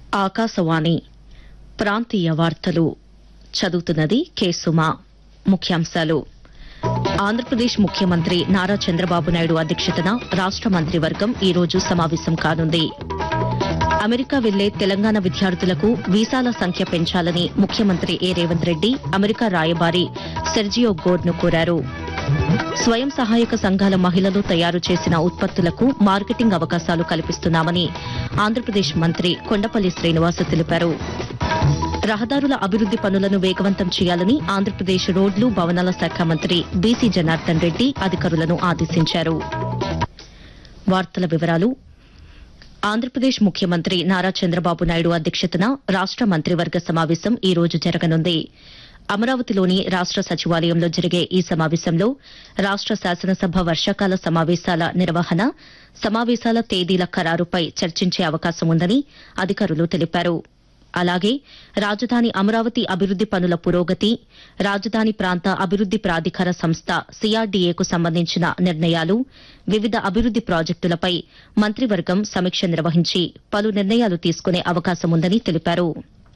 ఆకాశవాణి ప్రాంతీయ వార్తలు చదువుతున్నది కె సుమా ముఖ్యాంశాలు ఆంధ్రప్రదేశ్ ముఖ్యమంత్రి నారా చంద్రబాబు నాయుడు అధ్యక్షతన రాష్ట మంత్రివర్గం ఈ రోజు సమావేశం కానుంది అమెరికా వెళ్లే తెలంగాణ విద్యార్థులకు వీసాల సంఖ్య పెంచాలని ముఖ్యమంత్రి ఏ రేవంత్ రెడ్డి అమెరికా రాయబారి సెర్జియో గోర్ను కోరారు స్వయం సహాయక సంఘాల మహిళలు తయారు చేసిన ఉత్పత్తులకు మార్కెటింగ్ అవకాశాలు కల్పిస్తున్నామని ఆంధ్రప్రదేశ్ మంత్రి కొండపల్లి శ్రీనివాస్ తెలిపారు రహదారుల అభివృద్ది పనులను వేగవంతం చేయాలని ఆంధ్రప్రదేశ్ రోడ్లు భవనాల శాఖ మంత్రి బీసీ జనార్దన్ రెడ్డి అధికారులను ఆదేశించారు వార్తల వివరాలు ఆంధ్రప్రదేశ్ ముఖ్యమంత్రి నారా చంద్రబాబు నాయుడు అధ్యక్షతన రాష్ట మంత్రివర్గ సమావేశం ఈ రోజు జరగనుంది అమరావతిలోని రాష్ట సచివాలయంలో జరిగే ఈ సమావేశంలో రాష్ట శాసనసభ వర్షాకాల సమావేశాల నిర్వహణ సమావేశాల తేదీల ఖరారుపై చర్చించే అవకాశం ఉందని అధికారులు తెలిపారు అలాగే రాజధాని అమరావతి అభివృద్ది పనుల పురోగతి రాజధాని ప్రాంత అభివృద్ది ప్రాధికార సంస్థ సిఆర్డీఏకు సంబంధించిన నిర్ణయాలు వివిధ అభివృద్ది ప్రాజెక్టులపై మంత్రివర్గం సమీక్ష నిర్వహించి పలు నిర్ణయాలు తీసుకునే అవకాశం ఉందని తెలిపారు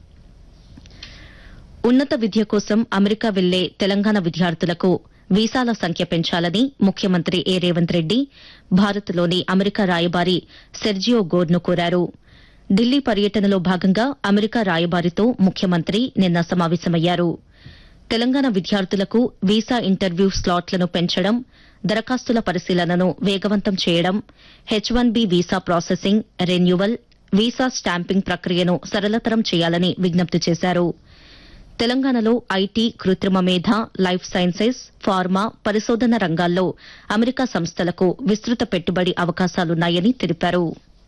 ఉన్నత విద్య కోసం అమెరికా వెళ్లే తెలంగాణ విద్యార్థులకు వీసాల సంఖ్య పెంచాలని ముఖ్యమంత్రి ఏ రేవంత్ రెడ్డి భారత్లోని అమెరికా రాయబారి సెర్జియో గోర్ను కోరారు ఢిల్లీ పర్యటనలో భాగంగా అమెరికా రాయబారితో ముఖ్యమంత్రి నిన్న సమావేశమయ్యారు తెలంగాణ విద్యార్థులకు వీసా ఇంటర్వ్యూ స్లాట్లను పెంచడం దరఖాస్తుల పరిశీలనను వేగవంతం చేయడం H one B visa processing renewal visa stamping ప్రక్రియను సరళతరం చేయాలని విజ్ఞప్తి చేశారు తెలంగాణలో ఐటీ కృత్రిమ మేధ లైఫ్ సైన్సెస్ ఫార్మా పరిశోధన రంగాల్లో అమెరికా సంస్థలకు విస్తృత పెట్టుబడి అవకాశాలున్నాయని తెలిపారు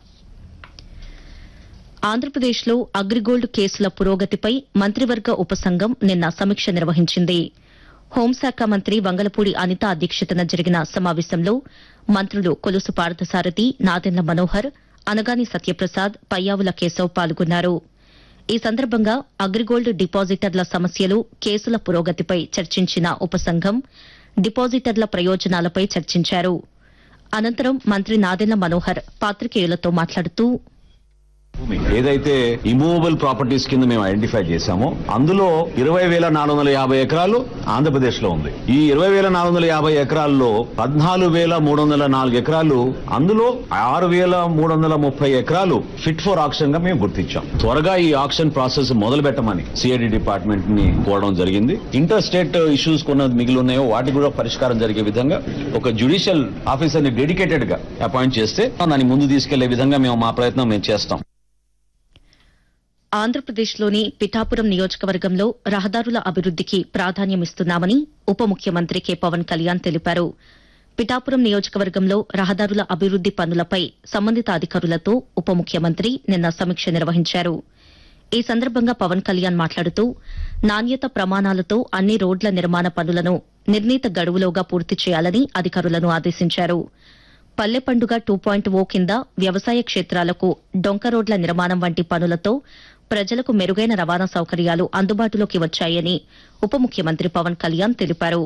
ఆంధ్రప్రదేశ్లో అగ్రిగోల్డ్ కేసుల పురోగతిపై మంత్రివర్గ ఉపసంఘం నిన్న సమీక్ష నిర్వహించింది హోంశాఖ మంత్రి వంగలపూడి అనిత అధ్యక్షతన జరిగిన సమావేశంలో మంత్రులు కొలుసు పార్థసారథి నాదెండ్ల మనోహర్ అనగాని సత్యప్రసాద్ పయ్యావుల కేశవ్ పాల్గొన్నారు ఈ సందర్భంగా అగ్రిగోల్డ్ డిపాజిటర్ల సమస్యలు కేసుల పురోగతిపై చర్చించిన ఉపసంఘం డిపాజిటర్ల ప్రయోజనాలపై చర్చించారు అనంతరం మంత్రి నాదెండ్ల మనోహర్ పాత్రికేయులతో మాట్లాడుతూ భూమి ఏదైతే ఇమూవబుల్ ప్రాపర్టీస్ కింద మేము ఐడెంటిఫై చేశామో అందులో ఇరవై వేల నాలుగు వందల యాభై ఎకరాలు ఆంధ్రప్రదేశ్ లో ఉంది ఈ ఇరవై వేల నాలుగు వందల యాభై ఎకరాల్లో పద్నాలుగు వేల మూడు వందల నాలుగు ఎకరాలు అందులో ఆరు వేల మూడు వందల ముప్పై ఎకరాలు ఫిట్ ఫర్ ఆక్షన్ గా మేము గుర్తించాం త్వరగా ఈ ఆక్షన్ ప్రాసెస్ మొదలు పెట్టమని సిఐడి డిపార్ట్మెంట్ ని కోరడం జరిగింది ఇంటర్ స్టేట్ ఇష్యూస్ కొన్న మిగిలి ఉన్నాయో వాటికి కూడా పరిష్కారం జరిగే విధంగా ఒక జ్యుడిషియల్ ఆఫీసర్ ని డెడికేటెడ్ గా అపాయింట్ చేస్తే దాన్ని ముందు తీసుకెళ్లే విధంగా మేము మా ప్రయత్నం మేము చేస్తాం ఆంధ్రప్రదేశ్లోని పిఠాపురం నియోజకవర్గంలో రహదారుల అభివృద్దికి ప్రాధాన్యమిస్తున్నామని ఉప ముఖ్యమంత్రి కె పవన్ కళ్యాణ్ తెలిపారు పిఠాపురం నియోజకవర్గంలో రహదారుల అభివృద్ది పనులపై సంబంధిత అధికారులతో ఉప ముఖ్యమంత్రి నిన్న సమీక్ష నిర్వహించారు ఈ సందర్భంగా పవన్ కళ్యాణ్ మాట్లాడుతూ నాణ్యత ప్రమాణాలతో అన్ని రోడ్ల నిర్మాణ పనులను నిర్ణీత గడువులోగా పూర్తి చేయాలని అధికారులను ఆదేశించారు పల్లె పండుగ టూ పాయింట్ ఓ కింద వ్యవసాయ క్షేత్రాలకు డొంక రోడ్ల నిర్మాణం వంటి పనులతో ప్రజలకు మెరుగైన రవాణా సౌకర్యాలు అందుబాటులోకి వచ్చాయని ఉప ముఖ్యమంత్రి పవన్ కళ్యాణ్ తెలిపారు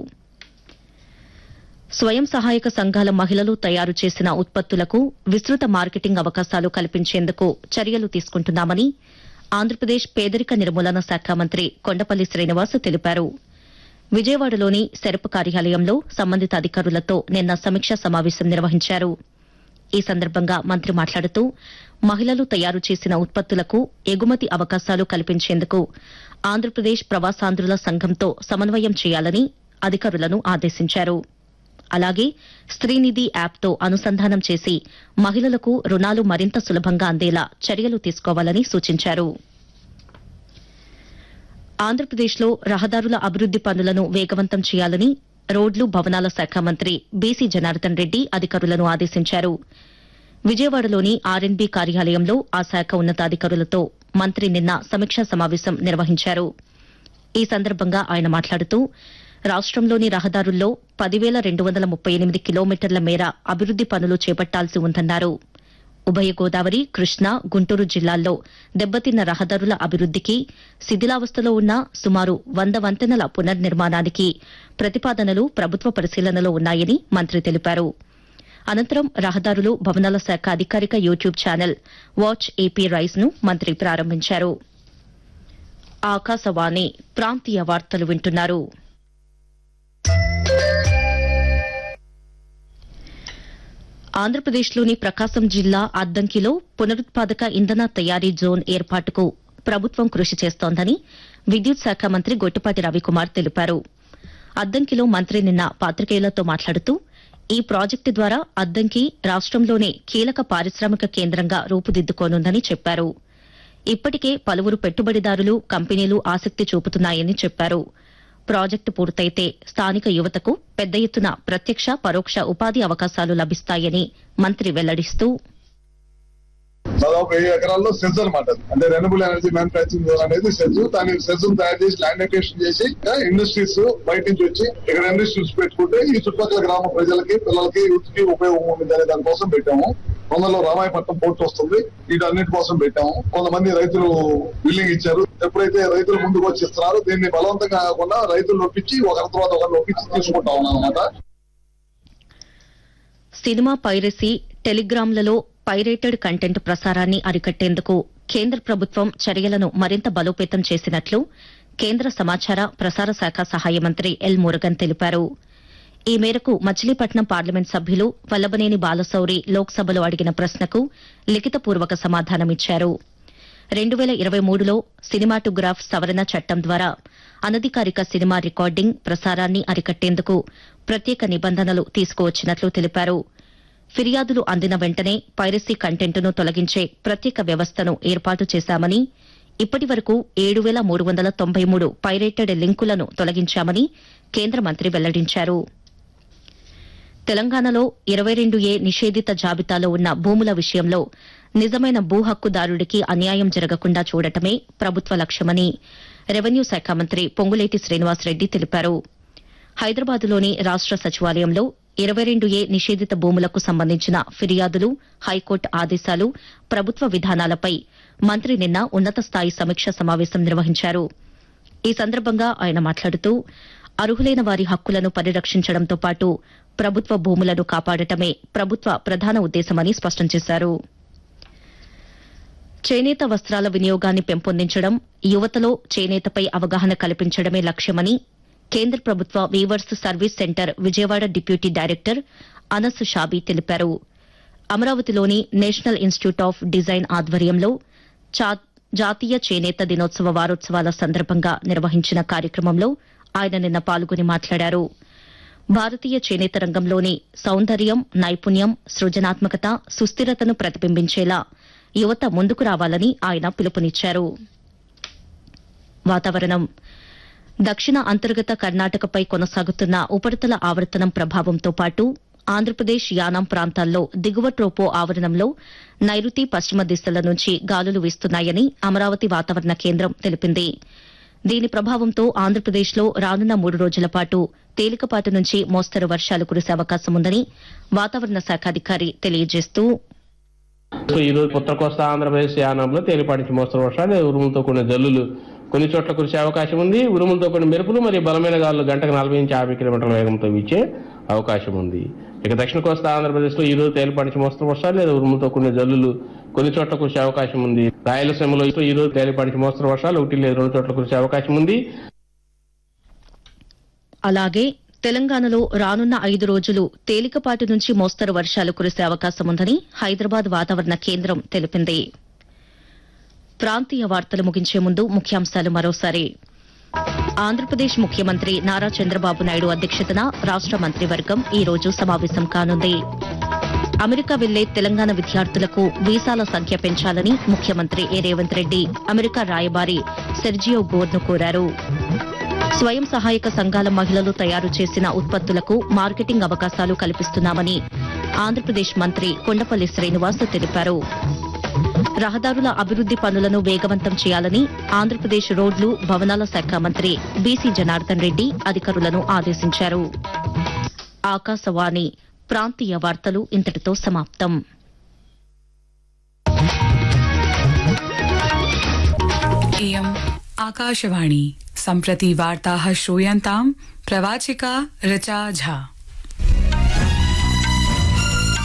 స్వయం సహాయక సంఘాల మహిళలు తయారు చేసిన ఉత్పత్తులకు విస్తృత మార్కెటింగ్ అవకాశాలు కల్పించేందుకు చర్యలు తీసుకుంటున్నామని ఆంధ్రప్రదేశ్ పేదరిక నిర్మూలన శాఖ మంత్రి కొండపల్లి శ్రీనివాస్ తెలిపారు విజయవాడలోని సెరపు కార్యాలయంలో సంబంధిత అధికారులతో నిన్న సమీక్షా సమావేశం నిర్వహించారు ఈ సందర్భంగా మంత్రి మాట్లాడుతూ మహిళలు తయారు చేసిన ఉత్పత్తులకు ఎగుమతి అవకాశాలు కల్పించేందుకు ఆంధ్రప్రదేశ్ ప్రవాసాంధ్రుల సంఘంతో సమన్వయం చేయాలని అధికారులను ఆదేశించారు అలాగే స్త్రీనిధి యాప్తో అనుసంధానం చేసి మహిళలకు రుణాలు మరింత సులభంగా అందేలా చర్యలు తీసుకోవాలని సూచించారు ఆంధ్రప్రదేశ్లో రహదారుల అభివృద్ది పనులను వేగవంతం చేయాలని రోడ్లు భవనాల శాఖ మంత్రి బీసీ జనార్దన్ రెడ్డి అధికారులను ఆదేశించారు విజయవాడలోని ఆర్ఎన్బీ కార్యాలయంలో ఆ శాఖ ఉన్నతాధికారులతో మంత్రి నిన్న సమీక్షా సమావేశం నిర్వహించారు ఈ సందర్భంగా ఆయన మాట్లాడుతూ రాష్టంలోని రహదారుల్లో పదివేల రెండు వందల ముప్పై ఎనిమిది కిలోమీటర్ల మేర అభివృద్ది పనులు చేపట్టాల్సి ఉందన్నారు ఉభయ గోదావరి కృష్ణా గుంటూరు జిల్లాల్లో దెబ్బతిన్న రహదారుల అభివృద్దికి శిథిలావస్థలో ఉన్న సుమారు వంద వంతెనల పునర్నిర్మాణానికి ప్రతిపాదనలు ప్రభుత్వ పరిశీలనలో ఉన్నాయని మంత్రి తెలిపారు అనంతరం రహదారులు భవనాల శాఖ అధికారిక YouTube channel watch AP rice ను మంత్రి ప్రారంభించారు ఆకాశవాణి ప్రాంతీయ వార్తలు వింటున్నారు ఆంధ్రప్రదేశ్లోని ప్రకాశం జిల్లా అద్దంకిలో పునరుత్పాదక ఇంధన తయారీ జోన్ ఏర్పాటుకు ప్రభుత్వం కృషి చేస్తోందని విద్యుత్ శాఖ మంత్రి గొట్టిపాటి రవికుమార్ తెలిపారు అద్దంకిలో మంత్రి నిన్న పాత్రికేయులతో మాట్లాడుతూ ఈ ప్రాజెక్టు ద్వారా అద్దంకి రాష్టంలోనే కీలక పారిశ్రామిక కేంద్రంగా రూపుదిద్దుకోనుందని చెప్పారు ఇప్పటికే పలువురు పెట్టుబడిదారులు కంపెనీలు ఆసక్తి చూపుతున్నాయని చెప్పారు ప్రాజెక్టు పూర్తయితే స్థానిక యువతకు పెద్ద ఎత్తున ప్రత్యక్ష పరోక్ష ఉపాధి అవకాశాలు లభిస్తాయని మంత్రి వెల్లడిస్తూ దాదాపు వెయ్యి ఎకరాల్లో సెజ్ అనమాట అది. అంటే రెనబుల్ ఎనర్జీ మ్యానుఫాక్చరింగ్ జోన్ అనేది సెజ్ దాని సెజ్ తయారు చేసి ల్యాండ్ అక్వేషన్ చేసి ఇండస్ట్రీస్ బయట నుంచి వచ్చి ఇక్కడ ఇండస్ట్రీస్ పెట్టుకుంటే ఈ చుట్టుపక్కల గ్రామ ప్రజలకి పిల్లలకి యూత్ కి ఉపయోగం ఉంటుంది అనే దానికోసం పెట్టాము తొందరలో రామాయపట్నం పోర్ట్ వస్తుంది వీటన్నిటి కోసం పెట్టాము కొంతమంది రైతులు బిల్లింగ్ ఇచ్చారు ఎప్పుడైతే రైతులు ముందుకు వచ్చి ఇస్తున్నారో దీన్ని బలవంతంగా కాకుండా రైతులు నొప్పించి ఒకరి తర్వాత ఒకరు నొప్పించి తీసుకుంటా ఉన్నాం అనమాట సినిమా పైరసీ టెలిగ్రామ్లలో పైరేటెడ్ కంటెంట్ ప్రసారాన్ని అరికట్టేందుకు కేంద్ర ప్రభుత్వం చర్యలను మరింత బలోపేతం చేసినట్లు కేంద్ర సమాచార ప్రసార శాఖ సహాయ మంత్రి ఎల్ మురుగన్ తెలిపారు ఈ మేరకు మచిలీపట్నం పార్లమెంట్ సభ్యులు వల్లభనేని బాలశౌరి లోక్సభలో అడిగిన ప్రశ్నకు లిఖితపూర్వక సమాధానమిచ్చారు రెండు వేల ఇరవై మూడులో సినిమాటోగ్రాఫ్ సవరణ చట్టం ద్వారా అనధికారిక సినిమా రికార్డింగ్ ప్రసారాన్ని అరికట్టేందుకు ప్రత్యేక నిబంధనలు తీసుకువచ్చినట్లు తెలిపారు ఫిర్యాదులు అందిన వెంటనే పైరసీ కంటెంట్ను తొలగించే ప్రత్యేక వ్యవస్థను ఏర్పాటు చేశామని ఇప్పటి వరకు ఏడు వేల మూడు వందల తొంభై మూడు పైరేటెడ్ లింకులను తొలగించామని కేంద్ర మంత్రి వెల్లడించారు తెలంగాణలో ఇరవై రెండు ఏ నిషేధిత జాబితాలో ఉన్న భూముల విషయంలో నిజమైన భూ హక్కుదారుడికి అన్యాయం జరగకుండా చూడటమే ప్రభుత్వ లక్ష్యమని రెవెన్యూ శాఖ మంత్రి పొంగులేటి శ్రీనివాసరెడ్డి తెలిపారు హైదరాబాద్లోని రాష్ట సచివాలయంలో ఇరవై రెండు ఏ నిషేధిత భూములకు సంబంధించిన ఫిర్యాదులు హైకోర్టు ఆదేశాలు ప్రభుత్వ విధానాలపై మంత్రి నిన్న ఉన్నత స్థాయి సమీక్ష సమావేశం నిర్వహించారు ఈ సందర్భంగా ఆయన మాట్లాడుతూ అర్హులైన వారి హక్కులను పరిరక్షించడంతో పాటు ప్రభుత్వ భూములను కాపాడటమే ప్రభుత్వ ప్రధాన ఉద్దేశమని స్పష్టం చేశారు చేనేత వస్త్రాల వినియోగాన్ని పెంపొందించడం యువతలో చేనేతపై అవగాహన కల్పించడమే లక్ష్యమని కేంద్ర ప్రభుత్వ weavers service centre Vijayawada deputy director Anas Shabi తెలిపారు అమరావతిలోని నేషనల్ ఇన్స్టిట్యూట్ ఆఫ్ డిజైన్ ఆధ్వర్యంలో చా- జాతీయ చేనేత దినోత్సవ వారోత్సవాల సందర్భంగా నిర్వహించిన కార్యక్రమంలో ఆయన నిన్న పాల్గొని మాట్లాడారు భారతీయ చేనేత రంగంలోని సౌందర్యం నైపుణ్యం సృజనాత్మకత సుస్థిరతను ప్రతిబింబించేలా యువత ముందుకు రావాలని ఆయన పిలుపునిచ్చారు వాతావరణం దక్షిణ అంతర్గత కర్ణాటకపై కొనసాగుతున్న ఉపరితల ఆవర్తనం ప్రభావంతో పాటు ఆంధ్రప్రదేశ్ యానాం ప్రాంతాల్లో దిగువ ట్రోపో ఆవరణంలో నైరుతి పశ్చిమ దిశల నుంచి గాలులు వీస్తున్నాయని అమరావతి వాతావరణ కేంద్రం తెలిపింది దీని ప్రభావంతో ఆంధ్రప్రదేశ్లో రానున్న మూడు రోజుల పాటు తేలికపాటి నుంచి మోస్తరు వర్షాలు కురిసే అవకాశం ఉందని వాతావరణ శాఖ అధికారి తెలియజేస్తూ సో ఈ రోజు ఉత్తర కోస్తా ఆంధ్రప్రదేశ్ యానంలో తేలిపాటి నుంచి మోస్తరు వర్షాలు ఉరుములతో కూడిన జల్లులు కొన్ని చోట్ల కురిసే అవకాశం ఉంది ఉరుములతో కూడిన మెరుపులు మరియు బలమైన గాలులు గంటకు నలభై నుంచి యాభై కిలోమీటర్ల వేగంతో వీచే అవకాశం ఉంది ఇక దక్షిణ కోస్తా ఆంధ్రప్రదేశ్ లో ఈ రోజు తేలిపాటి నుంచి మోస్తరు వర్షాలు లేదా ఉరుములతో కూడిన జల్లులు కొన్ని చోట్ల కురిసే అవకాశం ఉంది రాయలసీమలో ఈ రోజు తేలిపాటి నుంచి మోస్తరు వర్షాలు ఒకటి లేదా రెండు చోట్ల కురిసే అవకాశం ఉంది అలాగే తెలంగాణలో రానున్న ఐదు రోజులు తేలికపాటి నుంచి మోస్తరు వర్షాలు కురిసే అవకాశం ఉందని హైదరాబాద్ వాతావరణ కేంద్రం తెలిపింది ప్రాంతీయ వార్తలు ముగించే ముందు ముఖ్యాంశాలు మరోసారి ఆంధ్రప్రదేశ్ ముఖ్యమంత్రి నారా చంద్రబాబు నాయుడు అధ్యక్షతన రాష్ట మంత్రివర్గం ఈ రోజు సమావేశం కానుంది అమెరికా వెళ్లే తెలంగాణ విద్యార్థులకు వీసాల సంఖ్య పెంచాలని ముఖ్యమంత్రి ఏ రేవంత్ రెడ్డి అమెరికా రాయబారి సెర్జియో గోర్ను కోరారు స్వయం సహాయక సంఘాల మహిళలు తయారు చేసిన ఉత్పత్తులకు మార్కెటింగ్ అవకాశాలు కల్పిస్తున్నామని ఆంధ్రప్రదేశ్ మంత్రి కొండపల్లి శ్రీనివాస్ తెలిపారు రహదారుల అభివృద్ది పనులను వేగవంతం చేయాలని ఆంధ్రప్రదేశ్ రోడ్లు భవనాల శాఖ మంత్రి బీసీ జనార్దన్ రెడ్డి అధికారులను ఆదేశించారు ఆకాశవాణి ప్రాంతీయ వార్తలు ఇంతటితో సమాప్తం इयम् आकाशवाणी सम्प्रति वार्ताः श्रूयन्ताम् प्रवाचिका ऋचा झा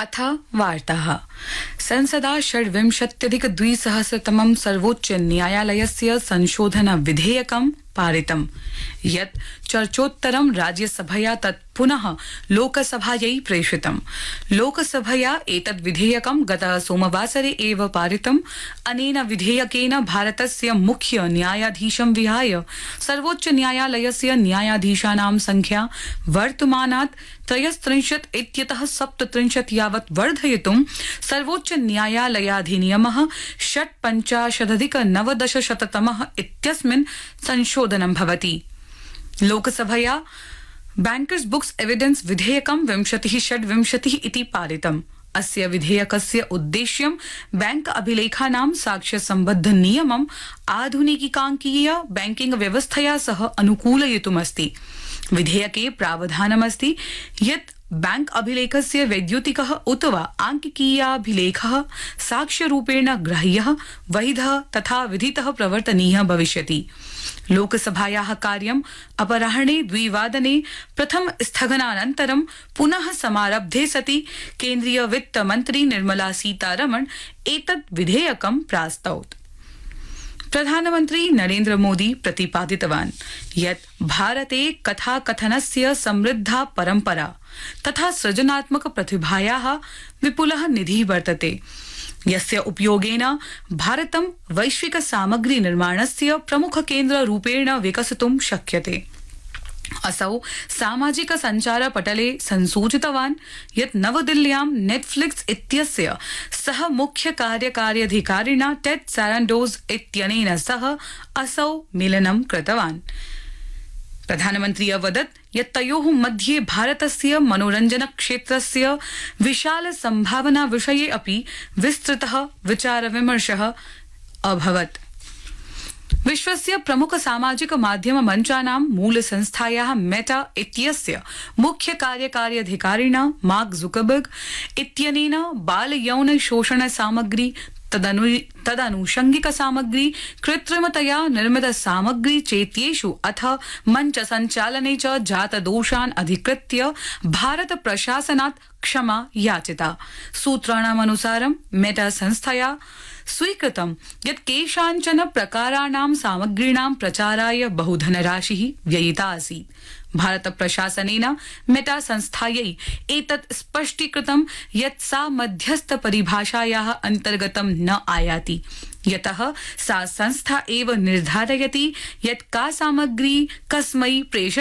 अथ वार्ताः संसदा षड्विंशत्यधिक द्विसहस्रतमं सर्वोच्च न्यायालयस्य संशोधन विधेयकं पारितम् यत् चर्चोत्तरं राज्यसभया तत् पुनः लोकसभायै प्रेषितम् लोकसभया एतद् विधेयकं गत सोमवासरे एव पारितम् अनेन विधेयकेन भारतस्य मुख्य न्यायाधीशं विहाय सर्वोच्च न्यायालयस्य न्यायाधीशानां संख्या वर्तमानात् त्रयस्त्रिंशत् इत्यतः सप्तत्रिंशत् यावत् वर्धयितुं सर्वोच्च न्यायालयाधिनियम षट्पञ्चाशदधिक नवदशशततम इत्यस्मिन् संशोधनं भवति लोकसभया बैंकर्स बुक्स एविडेंस विधेयकं विंशतिः षड्विंशतिः इति पारितम् अस्य विधेयकस्य उद्देश्यं बैंक अभिलेखानां साक्ष्य सम्बद्ध नियमम् आधुनिकीकांकीय बैंकिंग व्यवस्थया सह अनुकूलयितुमस्ति विधेयके प्रावधानमस्ति यत् बैंक अभिलेखस्य वैद्युतिक उत वा आंकिकीयाभिलेख साक्ष्यरूपेण ग्राह्य वैध तथा विधित प्रवर्तनीय भविष्यति लोकसभाया कार्यम् अपराह्ने द्विवादने प्रथम स्थगनानन्तरं पुनः समारब्धे सति केन्द्रीय वित्त मन्त्री निर्मला सीतारमण एतत् विधेयकं प्रास्तौत् प्रधानमन्त्री नरेन्द्र मोदी प्रतिपादितवान् यत् भारते कथाकथनस्य समृद्धा परम्परा तथा सृजनात्मक प्रतिभाया विपुल निधि वर्तते यस्य उपयोगेन भारतं वैश्विक सामग्री निर्माणस्य प्रमुख केन्द्र रूपेण विकसितुं शक्यते असौ सामाजिक सञ्चार पटले संसूचितवान् यत् नवदिल्ल्यां नेटफ्लिक्स इत्यस्य सह मुख्य कार्यकार्यधिकारिणा टेड सैरंडोज इत्यनेन सह असौ मेलनं कृतवान् प्रधानमन्त्री अवदत् यत् तयोः मध्ये भारतस्य मनोरञ्जन क्षेत्रस्य विशाल सम्भावना विषये अपि विस्तृतः विचार विमर्शः अभवत् विश्वस्य प्रमुख सामाजिक माध्यम मञ्चानां मूल संस्थायाः मेटा इत्यस्य मुख्य कार्यकार्यधिकारिणा मार्क जुकबर्ग इत्यनेन बाल यौन शोषण सामग्री तदनुषंगिक सामग्री कृत्रिमतया निर्मित सामग्री चेत्येषु अथ मञ्च सञ्चालने च जात दोषान् अधिकृत्य भारत प्रशासनात् क्षमा याचिता सूत्राणामनुसारं मेटा संस्थया स्वीकृतं यत् केषाञ्चन प्रकाराणां सामग्रीणां प्रचाराय बहुधनराशि व्ययिता आसीत् भारत प्रशासनेन मेटा संस्थायै एतत् स्पष्टीकृतं यत् सा मध्यस्थ परिभाषाया अन्तर्गतं न आयाति यतः सा संस्था एव निर्धारयति यत् का सामग्री कस्मै प्रेषणीया